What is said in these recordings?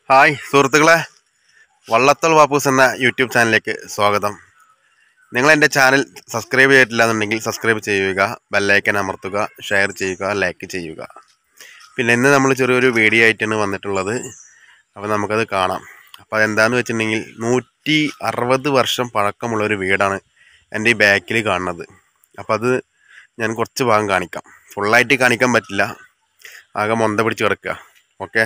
Hi സുഹൃത്തുക്കളെ വള്ളത്തോൾ വാപ്പൂസ് എന്ന YouTube ചാനലിലേക്ക് സ്വാഗതം നിങ്ങൾ എൻ്റെ ചാനൽ സബ്സ്ക്രൈബ് ചെയ്തിട്ടില്ല എന്നുണ്ടെങ്കിൽ സബ്സ്ക്രൈബ് ചെയ്യുക ബെല്ലൈക്കൻ അമർത്തുക ഷെയർ ചെയ്യുക ലൈക്ക് ചെയ്യുക പിന്നെ ഇന്ന് നമ്മൾ ചെറിയൊരു വീഡിയോ ആയിട്ടാണ് വന്നിട്ടുള്ളത് അപ്പോൾ നമുക്കത് കാണാം അപ്പോൾ അതെന്താണെന്ന് വെച്ചിട്ടുണ്ടെങ്കിൽ നൂറ്റി അറുപത് വർഷം പഴക്കമുള്ള ഒരു വീടാണ് എൻ്റെ ഈ ബാക്കിൽ കാണുന്നത് അപ്പോൾ അത് ഞാൻ കുറച്ച് ഭാഗം കാണിക്കാം ഫുള്ളായിട്ട് കാണിക്കാൻ പറ്റില്ല ആകെ മൊന്ത പിടിച്ച് കിടക്കുക ഓക്കെ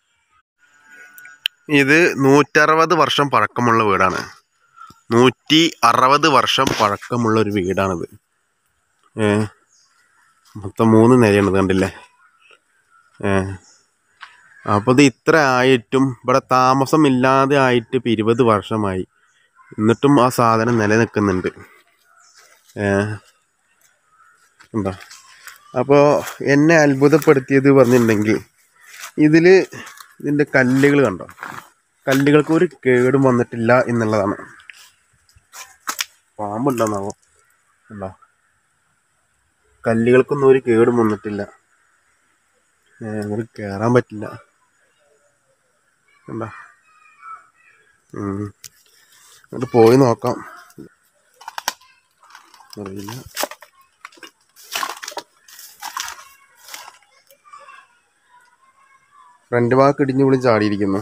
ഇത് നൂറ്ററുപത് വർഷം പഴക്കമുള്ള വീടാണ് നൂറ്റി അറുപത് വർഷം പഴക്കമുള്ള ഒരു വീടാണിത് ഏ മൊത്തം മൂന്ന് നിലയാണ് ഇത് കണ്ടില്ലേ ഏ അപ്പോൾ ഇത് ഇത്ര ആയിട്ടും ഇവിടെ താമസം ഇല്ലാതെ ആയിട്ട് ഇപ്പം ഇരുപത് വർഷമായി എന്നിട്ടും ആ സാധനം നിലനിൽക്കുന്നുണ്ട് ഏ എന്താ അപ്പോൾ എന്നെ അത്ഭുതപ്പെടുത്തിയത് പറഞ്ഞിട്ടുണ്ടെങ്കിൽ ഇതിൽ ഇതിൻ്റെ കല്ലുകൾ കണ്ടോ കല്ലുകൾക്ക് ഒരു കേടും വന്നിട്ടില്ല എന്നുള്ളതാണ് പാമ്പുണ്ടെന്നാവോ ഉണ്ടോ കല്ലുകൾക്കൊന്നും ഒരു കേടും വന്നിട്ടില്ല ഏ, അങ്ങോട്ട് കയറാൻ പറ്റില്ല ഉണ്ടോ ഉം. അങ്ങോട്ട് പോയി നോക്കാം അറിയില്ല ഫ്രണ്ട് ഭാഗത്ത് ഇടിഞ്ഞു പൊളി ചാടിയിരിക്കുന്നു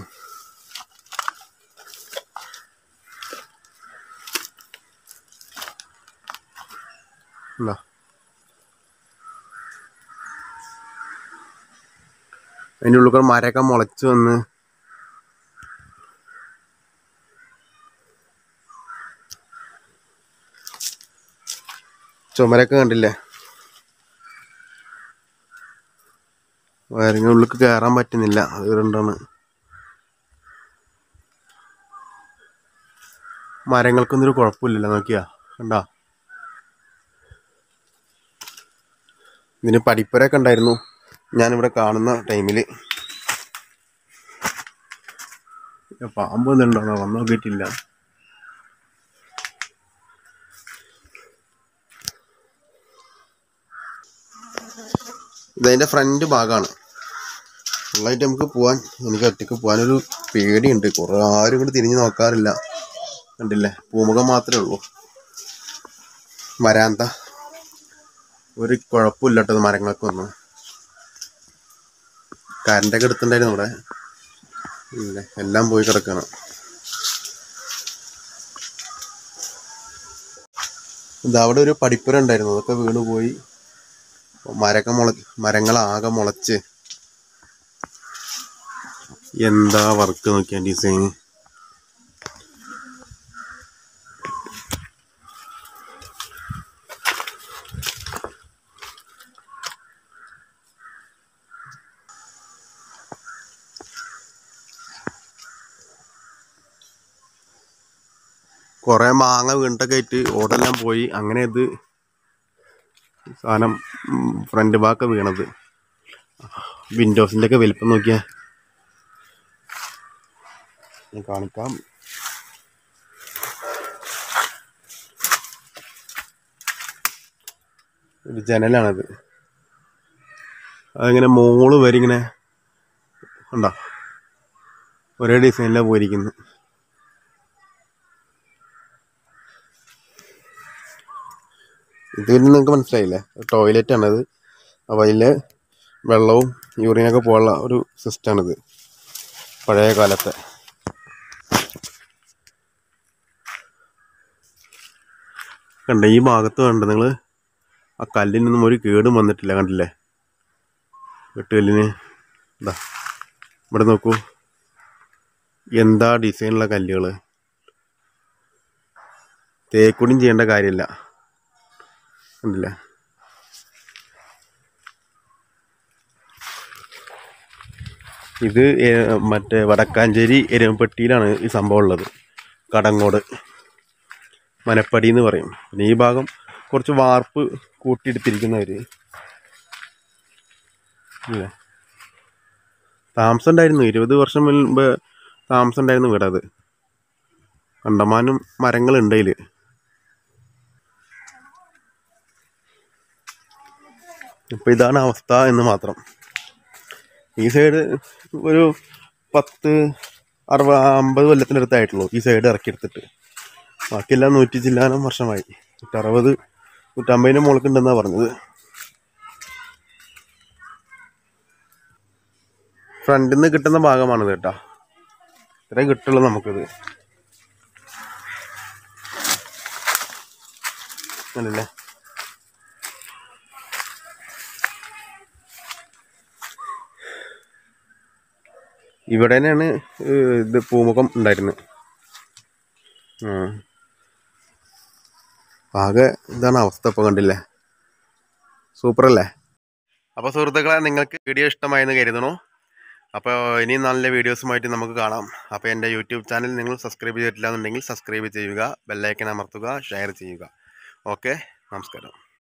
ഇല്ല. അതിൻ്റെ ഉള്ളിൽ കൂടെ മരമൊക്കെ മുളച്ച് വന്ന് ചുമരൊക്കെ കണ്ടില്ലേ വയറിൻ്റെ ഉള്ളിൽ കയറാൻ പറ്റുന്നില്ല അത് കൊണ്ടാണ് മരങ്ങൾക്കൊന്നും ഒരു കുഴപ്പമില്ലല്ലോ നോക്കിയാ കണ്ടാ ഇതിന് പടിപ്പുരൊക്കെ ഉണ്ടായിരുന്നു ഞാനിവിടെ കാണുന്ന ടൈമിൽ പാമ്പ് ഒന്നുണ്ടോ വന്നു നോക്കിയിട്ടില്ല ഇതതിൻ്റെ ഫ്രണ്ട് ഭാഗമാണ് ഫുള്ളായിട്ട് നമുക്ക് പോവാൻ എനിക്ക് ഒറ്റയ്ക്ക് പോകാനൊരു പേടിയുണ്ട് കുറേ ആരും കൂടി തിരിഞ്ഞ് നോക്കാറില്ല കണ്ടില്ലേ പൂമുഖം മാത്രമേ ഉള്ളൂ വരാന്ത ഒരു കുഴപ്പമില്ല കേട്ടോ മരങ്ങൾക്കൊന്നും കരണ്ടൊക്കെ എടുത്തിട്ടുണ്ടായിരുന്നു ഇവിടെ ഇല്ലേ എല്ലാം പോയി കിടക്കണം ഇത് അവിടെ ഒരു പടിപ്പുര ഉണ്ടായിരുന്നു അതൊക്കെ വീണ് പോയി മരൊക്കെ മുള മരങ്ങളാകെ മുളച്ച് എന്താ വർക്ക് നോക്കിയാ ഡിസൈൻ കുറേ മാങ്ങ വീണിട്ടൊക്കെ ആയിട്ട് ഓടെല്ലാം പോയി അങ്ങനെ ഇത് സാധനം ഫ്രണ്ട് ഭാഗമൊക്കെ വീണത് വിൻഡോസിൻ്റെ ഒക്കെ വലിപ്പം നോക്കിയാ ഞാൻ കാണിക്കാം ഒരു ജനലാണത് അതിങ്ങനെ മോള് വരെ ഇങ്ങനെ ഉണ്ടോ ഒരേ ഡിസൈനിലാണ് പോയിരിക്കുന്നത് ഇത് പിന്നെ നിങ്ങൾക്ക് മനസ്സിലായില്ലേ ടോയ്ലറ്റ് ആണത് അപ്പോൾ അതിൽ വെള്ളവും യൂറിനൊക്കെ പോകാനുള്ള ഒരു സിസ്റ്റമാണിത് പഴയ കാലത്തെ കണ്ട ഈ ഭാഗത്ത് കണ്ട നിങ്ങൾ ആ കല്ലിനൊന്നും ഒരു കേടും വന്നിട്ടില്ല കണ്ടില്ലേ വെട്ടുകല്ലിന് ഇതാ ഇവിടെ നോക്കൂ എന്താ ഡിസൈനുള്ള കല്ലുകൾ തേക്കുടിയും ചെയ്യേണ്ട കാര്യമില്ല കണ്ടില്ലേ ഇത് ഏ- മറ്റേ വടക്കാഞ്ചേരി എരുമപ്പെട്ടിയിലാണ് ഈ സംഭവം ഉള്ളത് കടങ്ങോട് മനപ്പടി എന്ന് പറയും പിന്നെ ഈ ഭാഗം കുറച്ച് വാർപ്പ് കൂട്ടിയെടുത്തിരിക്കുന്നവർ ഇല്ലേ താമസം ഉണ്ടായിരുന്നു ഇരുപത് വർഷം മുൻപ് താമസം ഉണ്ടായിരുന്നു വീട് അത് കണ്ടമാനം മരങ്ങളുണ്ട് അതിൽ ഇപ്പം ഇതാണ് അവസ്ഥ എന്ന് മാത്രം ഈ സൈഡ് ഒരു പത്ത് അറുപത് അമ്പത് കൊല്ലത്തിനടുത്തായിട്ടുള്ളൂ ഈ സൈഡ് ഇറക്കിയെടുത്തിട്ട് ബാക്കിയെല്ലാം നൂറ്റി ചില്ലാനം വർഷമായി നൂറ്ററുപത് നൂറ്റമ്പതിന് മുകൾക്കുണ്ടെന്നാണ് പറഞ്ഞത് ഫ്രണ്ടിൽ നിന്ന് കിട്ടുന്ന ഭാഗമാണിത് കേട്ടോ ഇത്രയും കിട്ടുള്ളൂ നമുക്കിത് അല്ലല്ലേ ഇവിടെ തന്നെയാണ് ഏഹ്, ഇത് പൂമുഖം ഉണ്ടായിരുന്നത് ആ ആകെ ഇതാണ് അവസ്ഥ ഇപ്പോൾ കണ്ടില്ലേ സൂപ്പർ അല്ലേ അപ്പോൾ സുഹൃത്തുക്കളെ നിങ്ങൾക്ക് വീഡിയോ ഇഷ്ടമായെന്ന് കരുതണു അപ്പോൾ ഇനിയും നല്ല വീഡിയോസുമായിട്ട് നമുക്ക് കാണാം അപ്പോൾ എൻ്റെ യൂട്യൂബ് ചാനൽ നിങ്ങൾ സബ്സ്ക്രൈബ് ചെയ്തിട്ടില്ല എന്നുണ്ടെങ്കിൽ സബ്സ്ക്രൈബ് ചെയ്യുക ബെല്ലൈക്കൻ അമർത്തുക ഷെയർ ചെയ്യുക ഓക്കെ നമസ്കാരം